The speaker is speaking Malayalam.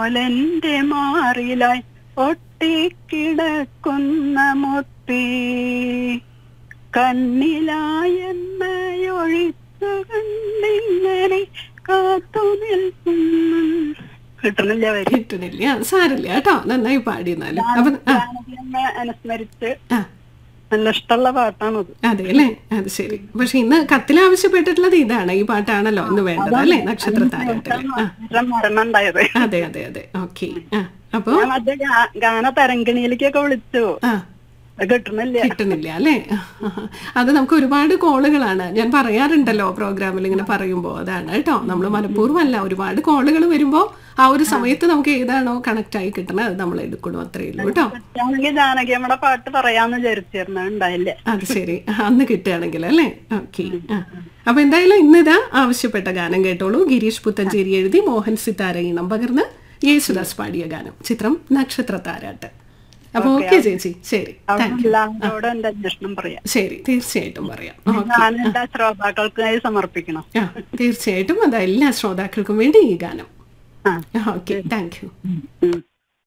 പോലെന്റെ മാറിലായി ഒട്ടിക്കിടക്കുന്ന മുത്തി കണ്ണിലായെന്നയൊഴിച്ചു കണ്ടിങ്ങനെ കാത്തു നിൽക്കുന്നു കിട്ടണില്ല വരി കിട്ടണില്ല ആ, സാരില്ല കേട്ടോ നന്നായി പാടി എന്നാലും അപ്പൊ ആ ജാനകിയമ്മ അനുസ്മരിച്ച് ആ നല്ല ഇഷ്ടമുള്ള പാട്ടാണത് അതെ അല്ലേ അത് ശരി പക്ഷെ ഇന്ന് കത്തിൽ ആവശ്യപ്പെട്ടിട്ടുള്ളത് ഇതാണ് ഈ പാട്ടാണല്ലോ ഇന്ന് വേണ്ടത് അല്ലേ നക്ഷത്ര താരാട്ടില് ആ മരണം ഉണ്ടായത് അതെ അതെ അതെ ഓക്കെ ആ അപ്പൊ ഞാൻ മറ്റേ ഗാ- ഗാന തരംഗിണിയിലേക്കൊക്കെ വിളിച്ചു ആ അത് കിട്ടണില്ല കിട്ടുന്നില്ല അല്ലേ അത് നമുക്ക് ഒരുപാട് കോളുകളാണ് ഞാൻ പറയാറുണ്ടല്ലോ പ്രോഗ്രാമിൽ ഇങ്ങനെ പറയുമ്പോൾ അതാണ് കേട്ടോ നമ്മൾ മനഃപൂർവ്വം അല്ല ഒരുപാട് കോളുകൾ വരുമ്പോൾ ആ ഒരു സമയത്ത് നമുക്ക് ഏതാണോ കണക്ട് ആയി കിട്ടണത് അത് നമ്മൾ എടുക്കണം അത്രയേ ഉള്ളൂ കേട്ടോ ആണെങ്കിൽ ജാനകിയമ്മയുടെ പാട്ട് പറയാന്ന് വിചാരിച്ചിരുന്നു ഉണ്ടായില്ല അത് ശരി അന്ന് കിട്ടുകയാണെങ്കിൽ അല്ലേ ഓക്കെ അപ്പൊ എന്തായാലും ഇന്നിതാ ആവശ്യപ്പെട്ട ഗാനം കേട്ടോളൂ ഗിരീഷ് പുത്തഞ്ചേരി എഴുതി മോഹൻ സിത്താര ഈണം പകർന്ന് യേശുദാസ് പാടിയ ഗാനം ചിത്രം നക്ഷത്ര താരാട്ട് അപ്പൊ ഓക്കെ ചേച്ചി ശരി അവിടെ എല്ലാവരോടും എന്റെ അന്വേഷണം പറയാം ശരി തീർച്ചയായിട്ടും പറയാം ഞാൻ എന്റെ ശ്രോതാക്കൾക്കായി സമർപ്പിക്കണം ആ തീർച്ചയായിട്ടും അത് എല്ലാ ശ്രോതാക്കൾക്കും വേണ്ടി ഈ ഗാനം ആ ഓക്കെ താങ്ക് യു ഉം.